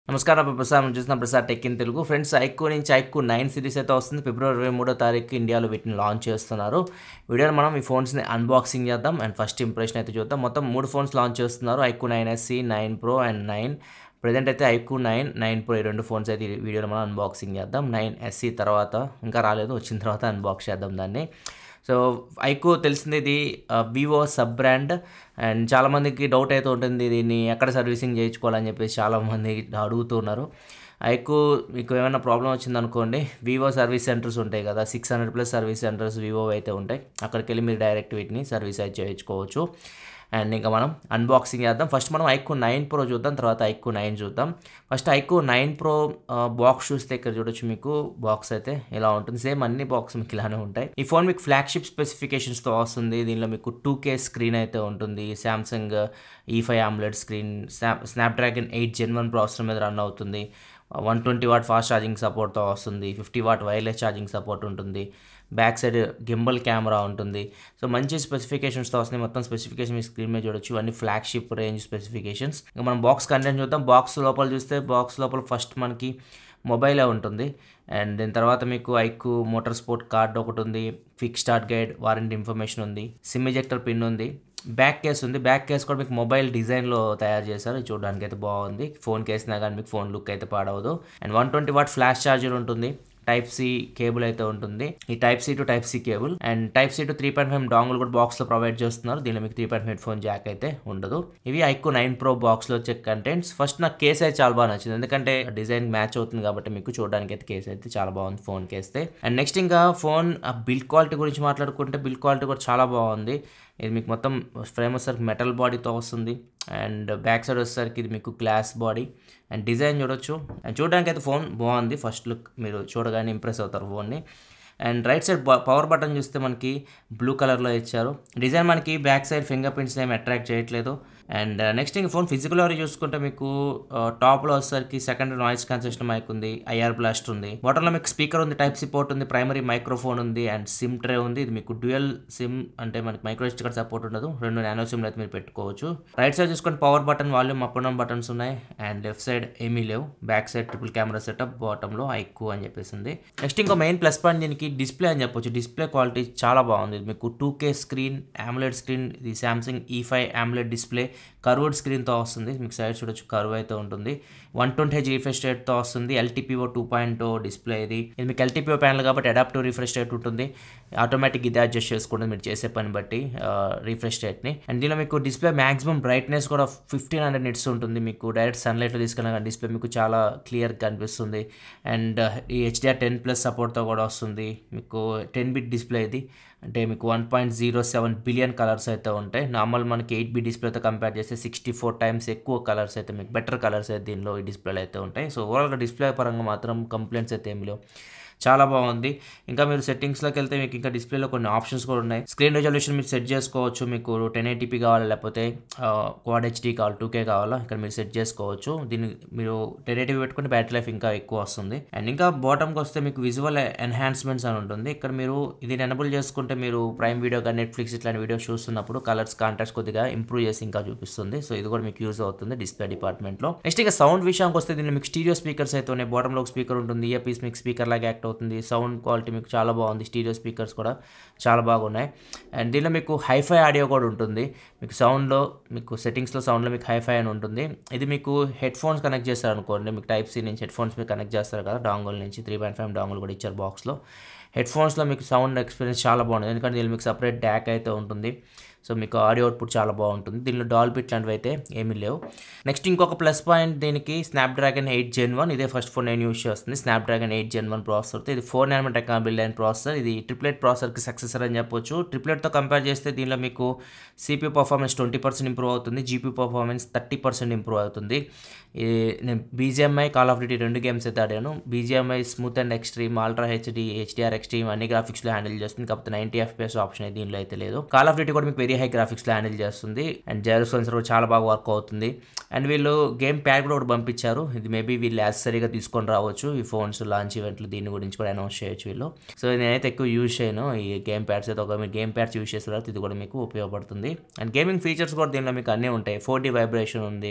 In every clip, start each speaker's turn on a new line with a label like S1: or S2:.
S1: నమస్కారం ఇప్పుడు ప్రసాద్ మనం చూసిన Prasad tech in Telugu friends iQOO నుంచి ఐక్యూ నైన్ సిరీస్ అయితే వస్తుంది ఫిబ్రవరి ఇరవై మూడో తారీఖు ఇండియాలో వీటిని లాంచ్ చేస్తున్నారు వీడియోలో మనం ఈ ఫోన్స్ని అన్బాక్సింగ్ చేద్దాం అండ్ ఫస్ట్ ఇంప్రెషన్ అయితే చూద్దాం మొత్తం మూడు ఫోన్స్ లాంచ్ చేస్తున్నారు iQOO nine SE nine pro and nine present అయితే ఐక్యూ నైన్ నైన్ ప్రో ఈ రెండు ఫోన్స్ అయితే ఈ వీడియోలో మనం అన్బాక్సింగ్ చేద్దాం నైన్ ఎస్సీ తర్వాత ఇంకా రాలేదు వచ్చిన తర్వాత అన్బాక్స్ చేద్దాం దాన్ని సో ఐకో తెలిసింది ఇది వివో సబ్ బ్రాండ్ అండ్ చాలామందికి డౌట్ అయితే ఉంటుంది దీన్ని ఎక్కడ సర్వీసింగ్ చేయించుకోవాలని చెప్పేసి చాలామంది అడుగుతున్నారు ఐకో మీకు ఏమైనా ప్రాబ్లం వచ్చిందనుకోండి వివో సర్వీస్ సెంటర్స్ ఉంటాయి కదా six hundred plus service centres Vivo అయితే ఉంటాయి అక్కడికి వెళ్ళి మీరు డైరెక్ట్ వీటిని సర్వీస్ అయితే చేయించుకోవచ్చు అండ్ ఇంకా మనం అన్బాక్సింగ్ చేద్దాం ఫస్ట్ మనం ఐక్యూ నైన్ ప్రో చూద్దాం తర్వాత ఐక్యూ నైన్ చూద్దాం first iQOO nine pro box చూస్తే ఇక్కడ చూడొచ్చు మీకు బాక్స్ అయితే ఇలా ఉంటుంది సేమ్ అన్ని బాక్స్ మీకు ఇలానే ఉంటాయి ఈ ఫోన్ మీకు ఫ్లాగ్షిప్ స్పెసిఫికేషన్స్తో వస్తుంది దీనిలో మీకు టూ కే స్క్రీన్ అయితే ఉంటుంది Samsung E five AMOLED screen snap Snapdragon eight gen one processor మీద రన్ అవుతుంది one twenty watt fast charging సపోర్ట్తో వస్తుంది fifty watt wireless charging support ఉంటుంది బ్యాక్ సైడ్ గింబల్ కెమెరా ఉంటుంది సో మంచి స్పెసిఫికేషన్స్తో వస్తున్నాయి మొత్తం స్పెసిఫికేషన్ మీ స్క్రీన్ మీద చూడొచ్చు అన్ని ఫ్లాగ్షిప్ రేంజ్ స్పెసిఫికేషన్స్ ఇంకా మనం బాక్స్ కంటెంట్ చూద్దాం బాక్స్ లోపల చూస్తే బాక్స్ లోపల ఫస్ట్ మనకి మొబైలే ఉంటుంది అండ్ దీని తర్వాత మీకు ఐక్యూ మోటార్ స్పోర్ట్ కార్డ్ ఒకటి ఉంది quick start guide warranty information ఉంది సిమ్ ఎజెక్టర్ పిన్ ఉంది బ్యాక్ కేస్ ఉంది బ్యాక్ కేస్ కూడా మీకు మొబైల్ డిజైన్లో తయారు చేశారు ఇది చూడడానికి అయితే బాగుంది ఫోన్ కేసినా కానీ మీకు ఫోన్ లుక్ అయితే పాడవదు and one twenty watt flash charger ఉంటుంది టైప్ సి కేబుల్ అయితే ఉంటుంది ఈ type C to type C cable and type C to three point five dongle కూడా బాక్స్ లో ప్రొవైడ్ చేస్తున్నారు దీనిలో మీకు three point five phone jack అయితే ఉండదు ఇవి ఐక్యూ నైన్ ప్రో బాక్స్ లో వచ్చే కంటెంట్స్ ఫస్ట్ నాకు కేస్ అయితే చాలా బాగా నచ్చింది ఎందుకంటే డిజైన్ మ్యాచ్ అవుతుంది కాబట్టి మీకు చూడడానికి అయితే కేస్ అయితే చాలా బాగుంది ఫోన్ కేస్తే అండ్ నెక్స్ట్ ఇంకా ఫోన్ బిల్డ్ క్వాలిటీ గురించి మాట్లాడుకుంటే బిల్డ్ క్వాలిటీ కూడా చాలా బాగుంది ఇది మీకు మొత్తం ఫ్రేమ్ వచ్చేసరికి మెటల్ బాడీతో వస్తుంది అండ్ బ్యాక్ సైడ్ వచ్చేసరికి ఇది మీకు గ్లాస్ బాడీ అండ్ డిజైన్ చూడొచ్చు అండ్ చూడడానికి అయితే ఫోన్ బాగుంది ఫస్ట్ లుక్ మీరు చూడగానే ఇంప్రెస్ అవుతారు ఫోన్ని and right side power button చూస్తే మనకి బ్లూ కలర్లో ఇచ్చారు డిజైన్ మనకి బ్యాక్ సైడ్ ఫింగర్ ప్రింట్స్ ఏమి అట్రాక్ట్ చేయట్లేదు అండ్ నెక్స్ట్ ఇంక ఫోన్ ఫిజికల్ ఎవరు చూసుకుంటే మీకు టాప్లో వచ్చేసరికి సెకండ్ నాయిస్ కన్సెషన్ మైక్ ఉంది ఐఆర్ బ్లాస్ట్ ఉంది బాటంలో మీకు స్పీకర్ ఉంది టైప్ సి పోర్ట్ ఉంది ప్రైమరీ మైక్రోఫోన్ ఉంది అండ్ సిమ్ ట్రే ఉంది ఇది మీకు డ్యూయల్ సిమ్ అంటే మనకి మైక్రో స్టిక్కర్ సపోర్ట్ ఉండదు రెండు నానో సిమ్లు అయితే మీరు పెట్టుకోవచ్చు రైట్ సైడ్ చూసుకుంటే power button volume up and buttons ఉన్నాయి అండ్ లెఫ్ట్ సైడ్ ఏమీ లేవు back side triple camera setup బాటంలో ఐక్యూ అని చెప్పేసి ఉంది నెక్స్ట్ ఇంకో మెయిన్ ప్లస్ పాయింట్ దీనికి డిస్ప్లే అని చెప్పొచ్చు డిస్ప్లే క్వాలిటీ చాలా బాగుంది ఇది మీకు two K screen AMOLED screen ఇది Samsung E five AMOLED display curved స్క్రీన్తో వస్తుంది మీకు సైడ్ చూడొచ్చు కర్వ్ అయితే ఉంటుంది వన్ ట్వంటీ హెచ్ రిఫ్రెష్ రేట్తో వస్తుంది ఎల్టీపీఓ టూ పాయింట్ డిస్ప్లే ఇది ఇది మీకు ఎల్టీపీఓ ప్యానల్ కాబట్టి అడాప్టివ్ రిఫ్రెష్ రేట్ ఉంటుంది ఆటోమేటిక్ ఇది అడ్జస్ట్ చేసుకుంటుంది మీరు చేసే పని బట్టి రిఫ్రెష్ రేట్ని అండ్ దీనిలో మీకు డిస్ప్లే మాక్సిమం బ్రైట్నెస్ కూడా ఫిఫ్టీన్ హండ్రెడ్ నిట్స్ ఉంటుంది మీకు డైరెక్ట్ సన్లైట్లో తీసుకున్న డిస్ప్లే మీకు చాలా క్లియర్గా కనిపిస్తుంది అండ్ ఈ హెచ్డిఆర్ టెన్ ప్లస్ సపోర్ట్తో కూడా వస్తుంది మీకు టెన్ బిట్ డిస్ప్లే ఇది అంటే మీకు one point zero seven billion colours అయితే ఉంటాయి నార్మల్ మనకి ఎయిట్ బి డిస్ప్లేతో కంపేర్ చేస్తే సిక్స్టీ ఫోర్ టైమ్స్ ఎక్కువ కలర్స్ అయితే మీకు బెటర్ కలర్స్ అయితే దీనిలో ఈ డిస్ప్లేలో అయితే ఉంటాయి సో ఓవరాల్గా డిస్ప్లే పరంగా మాత్రం కంప్లైంట్స్ అయితే ఏమి లేవు చాలా బాగుంది ఇంకా మీరు సెట్టింగ్స్లోకి వెళ్తే మీకు ఇంకా డిస్ప్లేలో కొన్ని ఆప్షన్స్ కూడా ఉన్నాయి స్క్రీన్ రెజల్యూషన్ మీరు సెట్ చేసుకోవచ్చు మీకు టెన్ ఎయిటీపీ కావాలా లేకపోతే క్వాడ్ హెచ్డీ కావాలి టూ కే కావాలా ఇక్కడ మీరు సెట్ చేసుకోవచ్చు దీన్ని మీరు టెన్ ఎయిటీపీ పెట్టుకుంటే బ్యాటరీ లైఫ్ ఇంకా ఎక్కువ వస్తుంది అండ్ ఇంకా బాటమ్కి వస్తే మీకు విజువల్ ఎన్హాన్స్మెంట్స్ అని ఉంటుంది ఇక్కడ మీరు ఇది ఎనబుల్ చేసుకుంటే మీరు ప్రైమ్ వీడియో కానీ నెట్ఫ్లిక్స్ ఇట్లాంటి వీడియోస్ చూస్తున్నప్పుడు కలర్స్ కాంట్రాక్ట్స్ కొద్దిగా ఇంప్రూవ్ చేసి ఇంకా చూపిస్తుంది సో ఇది కూడా మీకు యూజ్ అవుతుంది డిస్ప్లే డిపార్ట్మెంట్లో నెక్స్ట్ ఇక సౌండ్ విషయానికి వస్తే దీనిలో మీకు స్టీరియో స్పీకర్స్ అయితే ఉన్నాయి బాటంలో ఒక స్పీకర్ ఉంటుంది ఇయర్ పీస్ మీకు స్పీకర్ లాగా యాక్ట్ అవుతుంది సౌండ్ క్వాలిటీ మీకు చాలా బాగుంది స్టీరియో స్పీకర్స్ కూడా చాలా బాగున్నాయి అండ్ దీనిలో మీకు హైఫై ఆడియో కూడా ఉంటుంది మీకు సౌండ్లో మీకు సెట్టింగ్స్లో సౌండ్లో మీకు హైఫై అని ఉంటుంది ఇది మీకు హెడ్ ఫోన్స్ కనెక్ట్ చేస్తారు అనుకోండి మీకు టైప్ సి నుంచి హెడ్ ఫోన్స్ మీరు కనెక్ట్ చేస్తారు కదా డాంగుల్ నుంచి త్రీ పాయింట్ ఫైవ్ డాంగుల్ కూడా ఇచ్చారు బాక్స్లో హెడ్ ఫోన్స్లో మీకు సౌండ్ ఎక్స్పీరియన్స్ చాలా బాగుంటుంది ఎందుకంటే దీనిలో మీకు సపరేట్ డ్యాక్ అయితే ఉంటుంది సో మీకు ఆడియో అవుట్పుట్ చాలా బాగుంటుంది దీనిలో డాల్బిట్ లాంటివి అయితే ఏమీ లేవు నెక్స్ట్ ఇంకొక ప్లస్ పాయింట్ దీనికి స్నాప్డ్రాగన్ ఎయిట్ జెన్ వన్ ఇదే ఫస్ట్ ఫోన్ నేను యూస్ చేస్తుంది Snapdragon eight gen one processor ఇది ఫోర్ నానోమీటర్ టెక్నాలజీ బిల్డ్ అయిన ప్రాసెసర్ ఇది ట్రిప్లెట్ ప్రాసెసర్కి సక్సెసర్ అని చెప్పొచ్చు ట్రిప్లెట్తో కంపేర్ చేస్తే దీనిలో మీకు CPU performance twenty percent improve అవుతుంది GPU performance thirty percent improve అవుతుంది నేను బీజిఎంఐ కాల్ ఆఫ్ డ్యూటీ రెండు గేమ్స్ అయితే ఆడాను BGMI smooth and extreme ultra HD HDR extreme అన్ని గ్రాఫిక్స్లో హ్యాండిల్ చేస్తుంది కాకపోతే నైంటీ ఎఫ్పిఎస్ ఆప్షన్ అయితే దీనిలో అయితే లేదు కాల్ ఆఫ్ డ్యూటీ కూడా మీకు వెరీ హై గ్రాఫిక్స్లో హ్యాండిల్ చేస్తుంది అండ్ జైరో సెన్సర్ కూడా చాలా బాగా వర్క్ అవుతుంది అండ్ వీళ్ళు గేమ్ ప్యాడ్ కూడా ఒకటి పంపించారు ఇది మేబీ వీళ్ళు యాక్సరీగా తీసుకొని రావచ్చు ఈ ఫోన్స్ లాంచ్ ఈవెంట్లు దీని గురించి కూడా అనౌన్స్ చేయొచ్చు వీళ్ళు సో నేనైతే ఎక్కువ యూజ్ చేయను ఈ గేమ్ ప్యాడ్స్ అయితే ఒక మీరు గేమ్ ప్యాడ్స్ యూజ్ చేసిన తర్వాత ఇది కూడా మీకు ఉపయోగపడుతుంది అండ్ గేమింగ్ ఫీచర్స్ కూడా దీనిలో మీకు అన్నీ ఉంటాయి ఫోర్ డి వైబ్రేషన్ ఉంది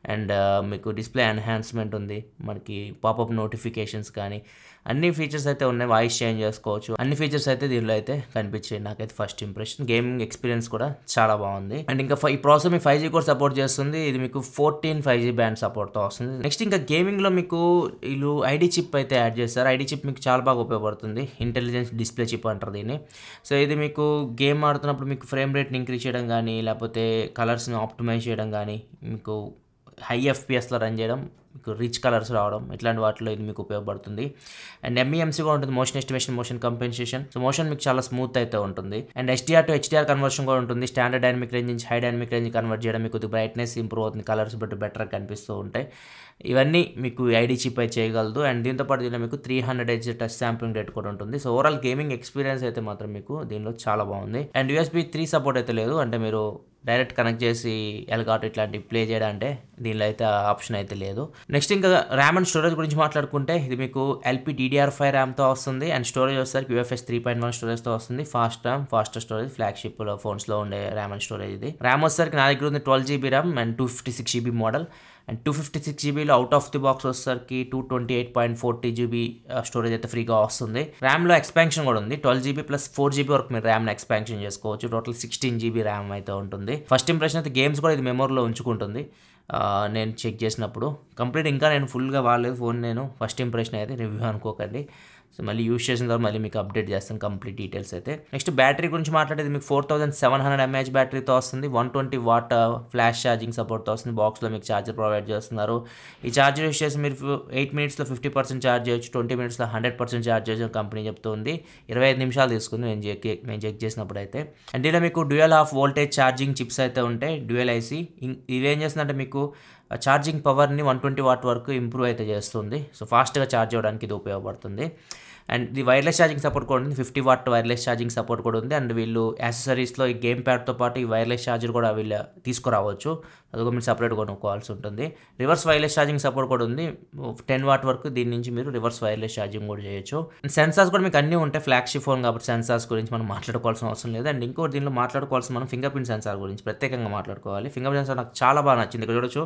S1: అండ్ మీకు డిస్ప్లే ఎన్హాన్స్మెంట్ ఉంది మనకి పాపప్ నోటిఫికేషన్స్ కానీ అన్ని ఫీచర్స్ అయితే ఉన్నాయి వాయిస్ చేంజ్ చేసుకోవచ్చు అన్ని ఫీచర్స్ అయితే దీనిలో అయితే కనిపించాయి నాకైతే ఫస్ట్ ఇంప్రెషన్ గేమింగ్ ఎక్స్పీరియన్స్ కూడా చాలా బాగుంది అండ్ ఇంకా ఫై- ఈ ప్రాసెసర్ మీకు ఫైవ్ జీ కూడా సపోర్ట్ చేస్తుంది ఇది మీకు ఫోర్టీన్ ఫైవ్ జీ బ్యాండ్ సపోర్ట్తో వస్తుంది నెక్స్ట్ ఇంకా గేమింగ్లో మీకు వీళ్ళు ఐడి చిప్ అయితే యాడ్ చేస్తారు ఐడి చిప్ మీకు చాలా బాగా ఉపయోగపడుతుంది ఇంటెలిజెన్స్ డిస్ప్లే చిప్ అంటారు దీన్ని సో ఇది మీకు గేమ్ ఆడుతున్నప్పుడు మీకు ఫ్రేమ్ రేట్ని ఇంక్రీజ్ చేయడం కానీ లేకపోతే కలర్స్ని ఆప్టిమైజ్ చేయడం కానీ మీకు హై ఎఫ్పిఎస్లో రన్ చేయడం మీకు రిచ్ కలర్స్ రావడం ఇట్లాంటి వాటిలో ఇది మీకు ఉపయోగపడుతుంది అండ్ ఎంఈఎంసీ కూడా ఉంటుంది motion estimation motion compensation so motion మీకు చాలా స్మూత్ అయితే ఉంటుంది and SDR to HDR conversion కూడా ఉంటుంది స్టాండర్డ్ డైనమిక్ రేంజ్ నుంచి హై డైనమిక్ రేంజ్ కన్వర్ట్ చేయడం మీకు బ్రైట్నెస్ ఇంప్రూవ్ అవుతుంది కలర్స్ బట్టి బెటర్గా కనిపిస్తూ ఉంటాయి ఇవన్నీ మీకు ఐడి చిప్ అయితే చేయగలదు అండ్ దీంతో పాటు దీనిలో మీకు three hundred H touch sampling rate కూడా ఉంటుంది సో ఓవరాల్ గేమింగ్ ఎక్స్పీరియన్స్ అయితే మాత్రం మీకు దీనిలో చాలా బాగుంది అండ్ యూఎస్బీ త్రీ సపోర్ట్ అయితే లేదు అంటే మీరు డైరెక్ట్ కనెక్ట్ చేసి ఎల్గాట్ ఇట్లాంటివి ప్లే చేయడం అంటే దీనిలో అయితే ఆప్షన్ అయితే లేదు నెక్స్ట్ ఇంకా ర్యామ్ అండ్ స్టోరేజ్ గురించి మాట్లాడుకుంటే ఇది మీకు ఎల్పీ డిడిఆర్ ఫైవ్ ర్యామ్తో వస్తుంది అండ్ స్టోరేజ్ వచ్చేసరికి యూఎఫ్ఎస్ త్రీ పాయింట్ వన్ స్టోరేజ్తో వస్తుంది fast RAM fast storage flagship ఫోన్స్లో ఉండే ర్యామ్ అండ్ స్టోరేజ్ ఇది ర్యామ్ వచ్చేసరికి నా దగ్గర ఉంది twelve GB RAM and two fifty six GB model and two fifty six జీబీలో అవుట్ ఆఫ్ ది బాక్స్ వచ్చేసరికి two twenty eight point forty GB storage అయితే ఫ్రీగా వస్తుంది ర్యామ్లో ఎక్స్పాన్షన్ కూడా ఉంది twelve GB plus four GB వరకు మీరు ర్యామ్ని ఎక్స్పాన్షన్ చేసుకోవచ్చు టోటల్ సిక్స్టీన్ జీబీ ర్యామ్ అయితే ఉంటుంది ఫస్ట్ ఇంప్రెషన్ అయితే గేమ్స్ కూడా ఇది మెమోరీలో ఉంచుకుంటుంది ఆ, నేను చెక్ చేసినప్పుడు కంప్లీట్ ఇంకా నేను ఫుల్గా వాడలేదు ఫోన్ నేను ఫస్ట్ ఇంప్రెషన్ అయితే రివ్యూ అనుకోకండి సో మళ్ళీ యూస్ చేసిన తర్వాత మళ్ళీ మీకు అప్డేట్ చేస్తాను కంప్లీట్ డీటెయిల్స్ అయితే నెక్స్ట్ బ్యాటరీ గురించి మాట్లాడేది మీకు four thousand seven hundred mAh బ్యాటరీతో వస్తుంది one twenty watt flash charging సపోర్ట్తో వస్తుంది బాక్స్లో మీకు ఛార్జర్ ప్రొవైడ్ చేస్తున్నారు ఈ ఛార్జర్ యూస్ చేసి మీరు ఎయిట్ మినిట్స్లో ఫిఫ్టీ పర్సెంట్ ఛార్జ్ చేయొచ్చు ట్వంటీ మినిట్స్లో హండ్రెడ్ పర్సెంట్ ఛార్జ్ చేయొచ్చు అని కంపెనీ చెప్తుంది ఇరవై ఐదు నిమిషాలు తీసుకుంది నేను చెక్ నేను చెక్ చేసినప్పుడు అయితే అండ్ ఇలా మీకు dual of voltage charging chips అయితే ఉంటాయి డ్యూయల్ ఐసీ ఇవేం చేస్తుందంటే మీకు ఛార్జింగ్ పవర్ని వన్ ట్వంటీ వాట్ వరకు ఇంప్రూవ్ అయితే చేస్తుంది సో ఫాస్ట్గా ఛార్జ్ అవ్వడానికి ఇది ఉపయోగపడుతుంది అండ్ ఇది వైర్లెస్ ఛార్జింగ్ సపోర్ట్ కూడా ఉంది fifty watt wireless charging support కూడా ఉంది అండ్ వీళ్ళు యాక్సెసరీస్లో ఈ గేమ్ ప్యాడ్తో పాటు ఈ వైర్లెస్ ఛార్జర్ కూడా వీళ్ళు తీసుకురావచ్చు అది కూడా మీరు సపరేట్ కొనుక్కోవాల్సి ఉంటుంది రివర్స్ వైర్లెస్ ఛార్జింగ్ సపోర్ట్ కూడా ఉంది టెన్ వాట్ వరకు దీని నుంచి మీరు రివర్స్ వైర్లెస్ ఛార్జింగ్ కూడా చేయొచ్చు సెన్సార్స్ కూడా మీకు అన్నీ ఉంటాయి ఫ్లాగ్షిప్ ఫోన్ కాబట్టి సెన్సార్స్ గురించి మనం మాట్లాడుకోవాల్సిన అవసరం లేదు అండ్ ఇంకోటి దీనిలో మాట్లాడుకోవాల్సిన మనం ఫింగర్ ప్రింట్ సెన్సార్ గురించి ప్రత్యేకంగా మాట్లాడుకోవాలి ఫింగర్ ప్రింట్ సెన్సార్ నాకు చాలా బాగా నచ్చింది ఇక్కడ చూడొచ్చు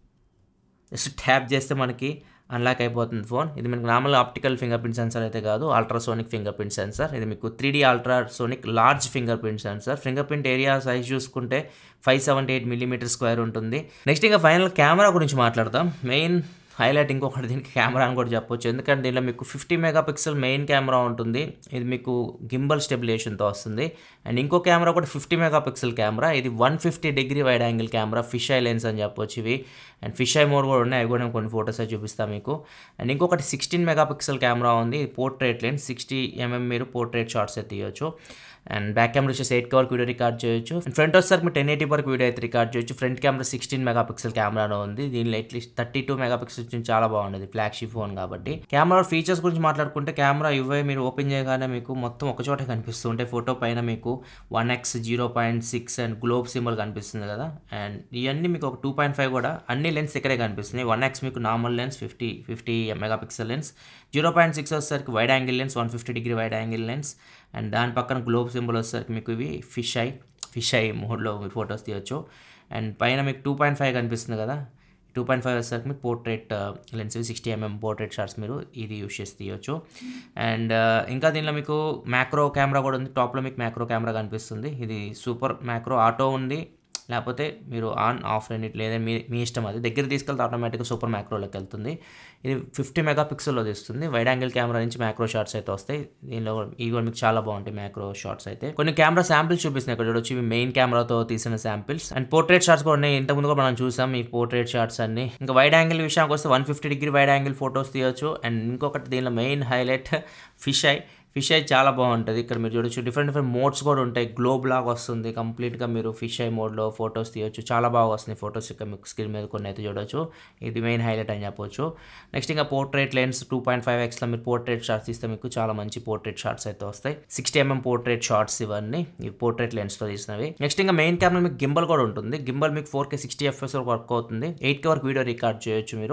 S1: జస్ట్ ట్యాప్ చేస్తే మనకి అన్లాక్ అయిపోతుంది ఫోన్ ఇది మనకి normal optical finger fingerprint sensor అయితే కాదు అల్ట్రాసోనిక్ ఫింగర్ ప్రింట్ సెన్సార్ ఇది మీకు three D ultrasonic large fingerprint sensor fingerprint area size చూసుకుంటే five seventy eight millimetre square ఉంటుంది నెక్స్ట్ ఇంకా ఫైనల్ కెమెరా గురించి మాట్లాడదాం మెయిన్ హైలైట్ ఇంకొకటి దీనికి కెమెరా అని కూడా చెప్పొచ్చు ఎందుకంటే దీనిలో మీకు fifty mega pixel main camera ఉంటుంది ఇది మీకు గింబల్ స్టెబిలేషన్తో వస్తుంది అండ్ ఇంకో కెమెరా కూడా ఫిఫ్టీ మెగా పిక్సెల్ కెమెరా ఇది one fifty degree wide angle camera fisheye lens అని చెప్పొచ్చు ఇవి అండ్ ఫిష్ ఐ మోడ్ కూడా ఉన్నాయి అవి కూడా నేను కొన్ని ఫోటోస్ అయితే చూపిస్తాను మీకు అండ్ ఇంకొకటి సిక్స్టీన్ మెగా పిక్సెల్ కెమెరా ఉంది పోర్ట్రేట్ లెన్స్ సిక్స్టీ ఎంఎం మీరు పోర్ట్రేట్ షాట్స్ అయితే తీయొచ్చు అండ్ బ్యాక్ కెమెరా వచ్చేసి ఎయిట్ వరకు వీడియో రికార్డ్ చేయొచ్చు ఫ్రంట్ వచ్చేసరికి మీరు టెన్ ఎయిటీ వరకు వీడియో అయితే రికార్డ్ చేయొచ్చు front camera sixteen mega megapixel కెమెరాలో ఉంది దీనిలో at least thirty two megapixel నుంచి చాలా బాగుంది ఫ్లాగ్షిప్ ఫోన్ కాబట్టి కెమెరా ఫీచర్స్ గురించి మాట్లాడుకుంటే కెమెరా ఇవే మీరు ఓపెన్ చేయగానే మీకు మొత్తం ఒక చోట కనిపిస్తుంటే ఫోటో పైన మీకు one X zero point six and globe symbol కనిపిస్తుంది కదా అండ్ ఇవన్నీ మీకు ఒక టూ పాయింట్ ఫైవ్ కూడా అన్ని లెన్స్ ఇక్కడే కనిపిస్తున్నాయి వన్ ఎక్స్ మీకు normal lens fifty fifty megapixel lens zero point six వచ్చేసరికి wide angle lens one fifty degree wide angle lens and దాని పక్కన గ్లోబ్ సింబల్ వచ్చేసరికి మీకు ఇవి ఫిష్ ఐ ఫిష్ ఐ మోడ్లో మీరు ఫొటోస్ తీయొచ్చు అండ్ పైన మీకు టూ పాయింట్ ఫైవ్ కనిపిస్తుంది కదా టూ పాయింట్ ఫైవ్ వచ్చేసరికి మీకు portrait lens sixty mm portrait shots మీరు ఇది యూస్ చేసి తీయొచ్చు అండ్ ఇంకా దీనిలో మీకు మ్యాక్రో కెమెరా కూడా ఉంది టాప్లో మీకు మ్యాక్రో కెమెరా కనిపిస్తుంది ఇది సూపర్ మ్యాక్రో ఆటో ఉంది లేకపోతే మీరు ఆన్ ఆఫ్ రెండిట్ లేదా మీ మీ ఇష్టం అది దగ్గర తీసుకెళ్తే ఆటోమేటిక్గా సూపర్ మ్యాక్రోలోకి వెళ్తుంది ఇది ఫిఫ్టీ మెగా పిక్సెల్లో తీస్తుంది వైడ్ యాంగిల్ కెమెరా నుంచి మ్యాక్రో షాట్స్ అయితే వస్తాయి దీనిలో కూడా- ఇవి కూడా మీకు చాలా బాగుంటాయి మ్యాక్రో షాట్స్ అయితే కొన్ని కెమెరా శాంపిల్స్ చూపిస్తున్నాయి ఇక్కడ చూడొచ్చు ఇవి మెయిన్ కెమెరాతో తీసిన శాంపిల్స్ అండ్ పోర్ట్రేట్ షాట్స్ కూడా ఉన్నాయి ఇంతకుముందు కూడా మనం చూసాం ఈ పోర్ట్రేట్ షాట్స్ అన్ని ఇంకా వైడ్ యాంగిల్ విషయానికి వస్తే one fifty degree wide angle photos తీయొచ్చు అండ్ ఇంకొకటి దీనిలో main highlight fisheye fisheye చాలా బాగుంటుంది ఇక్కడ మీరు చూడొచ్చు డిఫరెంట్ డిఫరెంట్ మోడ్స్ కూడా ఉంటాయి గ్లోబ్ లాగా వస్తుంది కంప్లీట్గా మీరు ఫిష్ ఐ మోడ్లో ఫొటోస్ తీయొచ్చు చాలా బాగా వస్తున్నాయి ఫొటోస్ ఇక్కడ మీకు స్క్రీన్ మీద కొన్ని అయితే చూడొచ్చు ఇది మెయిన్ హైలైట్ అని చెప్పొచ్చు నెక్స్ట్ ఇంకా portrait lens two point five ఎక్స్లో మీరు పోర్ట్రేట్ షాట్స్ తీస్తే మీకు చాలా మంచి పోర్ట్రేట్ షాట్స్ అయితే వస్తాయి సిక్స్టీ ఎంఎం పోర్ట్రేట్ షాట్స్ ఇవన్నీ ఈ పోర్ట్రేట్ లెన్స్తో తీసినవి నెక్స్ట్ ఇంకా మెయిన్ కెమెరా మీకు గింబల్ కూడా ఉంటుంది గింబల్ మీకు ఫోర్ కే సిక్స్టీ ఎఫ్ఎస్ వరకు వర్క్ అవుతుంది ఎయిట్ కే వరకు వీడియో రికార్డ్ చేయొచ్చు మీరు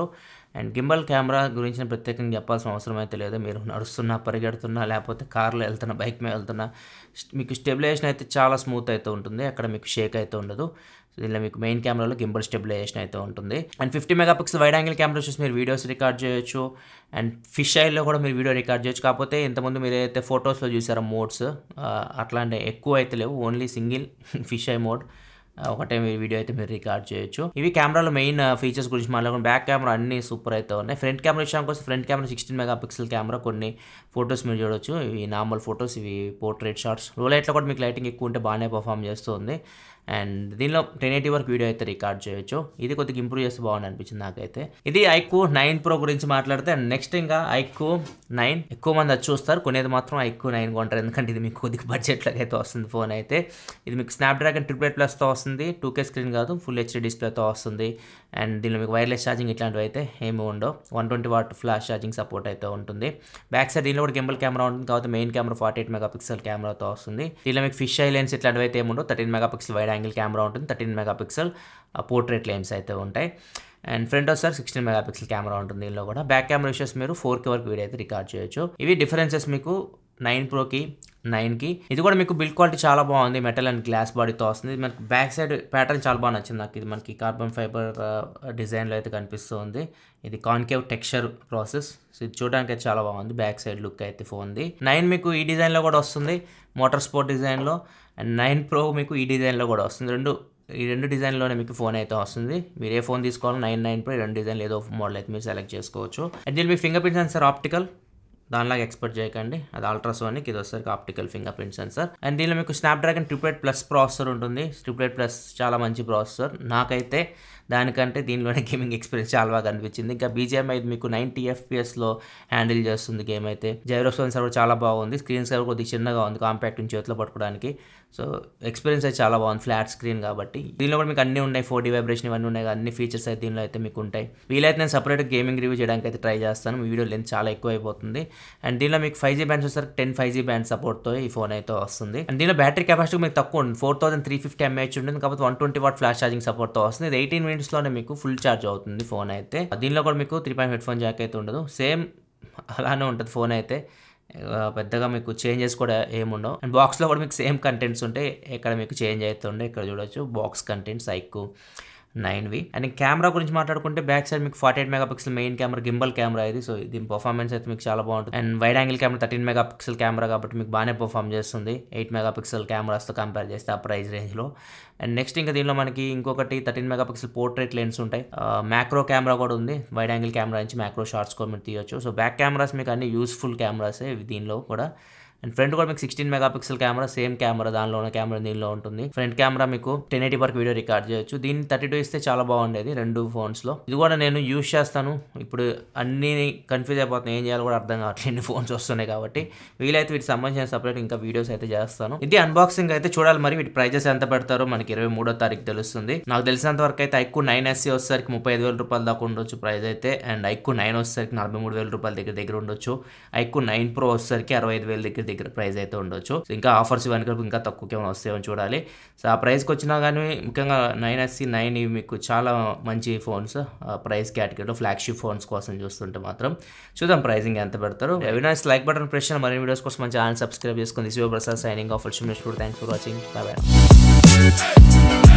S1: అండ్ గింబల్ కెమెరా గురించి నేను ప్రత్యేకంగా చెప్పాల్సిన అవసరం అయితే లేదు మీరు నడుస్తున్నా పరిగెడుతున్నా లేకపోతే కార్లో వెళ్తున్నా బైక్ మీద వెళ్తున్నా స్ట్- మీకు స్టెబిలైజేషన్ అయితే చాలా స్మూత్ అయితే ఉంటుంది అక్కడ మీకు షేక్ అయితే ఉండదు దీనిలో మీకు మెయిన్ కెమెరాలో గింబల్ స్టెబిలైజేషన్ అయితే ఉంటుంది and fifty megapixel wide angle camera చూసి మీరు వీడియోస్ రికార్డ్ చేయొచ్చు అండ్ ఫిష్ ఐల్లో కూడా మీరు వీడియో రికార్డ్ చేయొచ్చు కాకపోతే ఇంతకుముందు మీరు ఏదైతే ఫొటోస్లో చూసారో మోడ్స్ అట్లాంటి ఎక్కువ అయితే లేవు only single fisheye mode ఒకటే మీ వీడియో అయితే మీరు రికార్డ్ చేయొచ్చు ఇవి కెమెరాలో మెయిన్ ఫీచర్స్ గురించి మాట్లాడుకుని బ్యాక్ కెమెరా అన్ని సూపర్ అయితే ఉన్నాయి ఫ్రంట్ కెమెరా విషయానికి వస్తే front camera sixteen mega pixel camera కొన్ని ఫొటోస్ మీరు చూడొచ్చు ఇవి నార్మల్ ఫొటోస్ ఇవి పోర్ట్రేట్ షార్ట్స్ లో లైట్లో కూడా మీకు లైటింగ్ ఎక్కువ ఉంటే బాగానే పర్ఫామ్ చేస్తుంది అండ్ దీనిలో టెన్ ఎయిటీ వరకు వీడియో అయితే రికార్డ్ చేయొచ్చు ఇది కొద్దిగా ఇంప్రూవ్ చేస్తే బాగుంది అనిపించింది నాకైతే ఇది ఐక్యూ నైన్ ప్రో గురించి మాట్లాడితే నెక్స్ట్ ఇంకా ఐక్యూ నైన్ ఎక్కువ మంది అది చూస్తారు కొనేది మాత్రం ఐక్యూ నైన్ కొంటారు ఎందుకంటే ఇది మీకు కొద్దిగా బడ్జెట్లోకి అయితే వస్తుంది ఫోన్ అయితే ఇది మీకు స్నాప్డ్రాగన్ ట్రిపుల్ ఎయిట్ ప్లస్తో వస్తుంది టూ కే స్క్రీన్ కాదు ఫుల్ హెచ్డీ డిస్ప్లేతో వస్తుంది అండ్ దీనిలో మీకు వైర్లెస్ ఛార్జింగ్ ఇట్లాంటివి అయితే ఏమి ఉండవు one twenty watt flash charging support అయితే ఉంటుంది బ్యాక్ సైడ్ దీనిలో కూడా గింబల్ కెమెరా ఉంటుంది కాబట్టి main camera forty eight mega pixel కెమెరాతో వస్తుంది దీనిలో మీకు ఫిష్ ఐ లెన్స్ ఇట్లాంటివి అయితే ఏమి ఉండవు thirteen mega pixel wide angle camera ఉంటుంది thirteen mega pixel portrait lens అయితే ఉంటాయి అండ్ ఫ్రంట్ వచ్చేసరికి సిక్స్టీన్ మెగా పిక్సెల్ కెమెరా ఉంటుంది దీనిలో కూడా బ్యాక్ కెమెరా విషయస్ మీరు ఫోర్ కే వరకు వీడియో అయితే రికార్డ్ చేయొచ్చు ఇవి డిఫరెన్సెస్ మీకు నైన్ ప్రోకి నైన్కి ఇది కూడా మీకు బిల్డ్ క్వాలిటీ చాలా బాగుంది మెటల్ అండ్ గ్లాస్ బాడీతో వస్తుంది ఇది మనకి బ్యాక్ సైడ్ ప్యాటర్న్ చాలా బాగా నచ్చింది నాకు ఇది మనకి కార్బన్ ఫైబర్ డిజైన్లో అయితే కనిపిస్తుంది ఇది కాన్కేవ్ టెక్స్చర్ ప్రాసెస్ సో ఇది చూడడానికి అయితే చాలా బాగుంది బ్యాక్ సైడ్ లుక్ అయితే ఫోన్ది నైన్ మీకు ఈ డిజైన్లో కూడా వస్తుంది మోటార్ స్పోర్ట్ డిజైన్లో అండ్ నైన్ ప్రో మీకు ఈ డిజైన్లో కూడా వస్తుంది రెండు ఈ రెండు డిజైన్లోనే మీకు ఫోన్ అయితే వస్తుంది మీరు ఏ ఫోన్ తీసుకోవాలో నైన్ నైన్ ప్రో ఈ రెండు డిజైన్లు ఏదో మోడల్ అయితే మీరు సెలెక్ట్ చేసుకోవచ్చు అండ్ దీని మీ ఫింగర్ ప్రింట్ సెన్సర్ ఆప్టికల్ దానిలాగా ఎక్స్పెక్ట్ చేయకండి అది అల్ట్రాసోనిక్ ఇది వచ్చేసరికి optical finger print sensor and దీనిలో మీకు Snapdragon triple eight plus processor ఉంటుంది ట్రిపుల్ ఎయిట్ ప్లస్ చాలా మంచి ప్రాసెసర్ నాకైతే దానికంటే దీనిలోనే గేమింగ్ ఎక్స్పీరియన్స్ చాలా బాగా అనిపించింది ఇంకా బీజిఎం అయితే మీకు నైంటీ ఎఫ్పిఎస్లో హ్యాండిల్ చేస్తుంది గేమ్ అయితే జైరోఫోన్ సర్వర్ చాలా బాగుంది స్క్రీన్ సర్వర్ కొద్దిగా చిన్నగా ఉంది కాంపాక్ట్ చేతిలో పట్టుకోవడానికి సో ఎక్స్పీరియన్స్ అయితే చాలా బాగుంది ఫ్లాట్ స్క్రీన్ కాబట్టి దీనిలో కూడా మీకు అన్ని ఉన్నాయి ఫోర్ డీ వైబ్రేషన్ ఇవన్నీ ఉన్నాయి అన్ని ఫీచర్స్ అయితే దీనిలో అయితే మీకు ఉంటాయి వీలైతే నేను సపరేట్ గేమింగ్ రివ్యూ చేయడానికి అయితే ట్రై చేస్తాను మీ వీడియో లెంత్ చాలా ఎక్కువ అయిపోతుంది అండ్ దీనిలో మీకు ఫైవ్ జీ బ్యాండ్స్ వచ్చేసరికి టెన్ ఫైవ్ జీ బ్యాండ్ సపోర్ట్తో ఈ ఫోన్ అయితే వస్తుంది అండ్ దీనిలో బ్యాటరీ కెపాసిటీ మీకు తక్కువ ఉంటుంది four thousand three fifty mAh ఉంటుంది కాబట్టి one twenty watt flash charging సపోర్ట్తో వస్తుంది ఇది ఎయిటీన్ మినిట్స్లోనే మీకు ఫుల్ ఛార్జ్ అవుతుంది ఫోన్ అయితే దీనిలో కూడా మీకు three point headphone jack అయితే ఉండదు సేమ్ అలానే ఉంటుంది ఫోన్ అయితే ఆ, పెద్దగా మీకు చేంజెస్ కూడా ఏముండవు అండ్ బాక్స్లో కూడా మీకు సేమ్ కంటెంట్స్ ఉంటాయి ఇక్కడ మీకు చేంజ్ అవుతుండే ఇక్కడ చూడొచ్చు బాక్స్ కంటెంట్స్ ఐక్కు నైన్వి అండ్ కెమెరా గురించి మాట్లాడుకుంటే బ్యాక్ సైడ్ మీకు forty eight mega pixel main camera gimbal camera ఇది సో దీని పర్ఫార్మెన్స్ అయితే మీకు చాలా బాగుంటుంది and wide angle camera thirteen mega pixel camera కాబట్టి మీకు బాగానే పర్ఫామ్ చేస్తుంది ఎయిట్ మెగా పిక్సెల్ కెమెరాస్తో కంపేర్ చేస్తే ఆ ప్రైస్ రేంజ్లో అండ్ నెక్స్ట్ ఇంకా దీనిలో మనకి ఇంకొకటి thirteen mega pixel portrait lens ఉంటాయి మ్యాక్రో కెమెరా కూడా ఉంది వైడ్ యాంగిల్ కెమెరా నుంచి మ్యాక్రో షార్ట్స్ కూడా మీరు తీయొచ్చు సో బ్యాక్ కెమెరాస్ మీకు అన్ని యూస్ఫుల్ కెమెరాసే ఇవి దీనిలో కూడా అండ్ ఫ్రంట్ కూడా మీకు sixteen mega pixel camera same camera దానిలో ఉన్న కెమెరా దీనిలో ఉంటుంది ఫ్రంట్ కెమెరా మీకు టెన్ ఎయిటీ వరకు వీడియో రికార్డ్ చేయొచ్చు దీన్ని థర్టీ టూ ఇస్తే చాలా బాగుండేది రెండు ఫోన్స్లో ఇది కూడా నేను యూస్ చేస్తాను ఇప్పుడు అన్ని కన్ఫ్యూజ్ అయిపోతున్నాయి ఏం చేయాలో కూడా అర్థం కావట్లేదు ఎన్ని ఫోన్స్ వస్తున్నాయి కాబట్టి వీలైతే వీటికి సంబంధించిన సపరేట్ ఇంకా వీడియోస్ అయితే చేస్తాను ఇది అన్బాక్సింగ్ అయితే చూడాలి మరి వీటి ప్రైజెస్ ఎంత పెడతారో మనకి ఇరవై మూడో తారీఖు తెలుస్తుంది నాకు తెలిసినంత వరకు అయితే ఐక్యూ నైన్ ఎస్సీ వచ్చేసరికి ముప్పై ఐదు వేల రూపాయల దాకా ఉండొచ్చు ప్రైస్ అయితే అండ్ ఐక్యూ నైన్ వచ్చేసరికి నలభై మూడు వేల రూపాయల దగ్గర దగ్గర ఉండొచ్చు ఐక్యూ నైన్ ప్రో వచ్చేసరికి అరవై ఐదు వేల దగ్గర దగ్గర ప్రైస్ అయితే ఉండొచ్చు సో ఇంకా ఆఫర్స్ ఇవన్నీ కలిపి ఇంకా తక్కువకి ఏమైనా వస్తాయని చూడాలి సో ఆ ప్రైస్కి వచ్చినా కానీ ముఖ్యంగా నైన్ ఎస్సీ నైన్ ఇవి మీకు చాలా మంచి ఫోన్స్ ప్రైస్ కేటగిరీలో ఫ్లాగ్షిప్ ఫోన్స్ కోసం చూస్తుంటే మాత్రం చూద్దాం ప్రైసింగ్ ఎంత పెడతారు ఎవినాస్ లైక్ బటన్ ప్రెస్ చేయండి మరిన్ని వీడియోస్ కోసం మన ఛానల్ సబ్స్క్రైబ్ చేసుకుని this Prasad signing off thanks for watching bye bye